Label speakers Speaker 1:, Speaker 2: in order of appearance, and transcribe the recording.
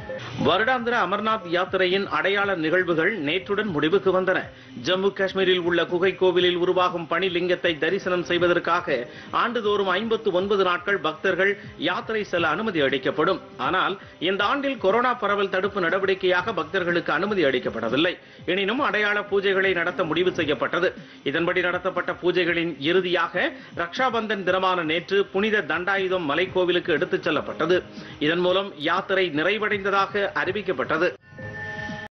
Speaker 1: வருடாந்திர அமர்நாத் யாத்திரையின் அடையாள நிகழ்வுகள் நேற்றுடன் முடிவுக்கு வந்தன ஜம்மு காஷ்மீரில் உள்ள குகை கோவிலில் உருவாகும் பனிலிங்கத்தை தரிசனம் செய்வதற்காக ஆண்டுதோறும் ஐம்பத்து ஒன்பது நாட்கள் பக்தர்கள் யாத்திரை செல்ல அனுமதி அளிக்கப்படும் ஆனால் இந்த ஆண்டில் கொரோனா பரவல் தடுப்பு நடவடிக்கையாக பக்தர்களுக்கு அனுமதி அளிக்கப்படவில்லை எனினும் அடையாள பூஜைகளை நடத்த முடிவு செய்யப்பட்டது இதன்படி நடத்தப்பட்ட பூஜைகளின் இறுதியாக ரக்ஷாபந்தன் தினமான நேற்று புனித தண்டாயுதம் மலைக்கோவிலுக்கு எடுத்துச் செல்லப்பட்டது இதன் மூலம் யாத்திரை நிறைவடைந்ததாக அறிவிக்கப்பட்டது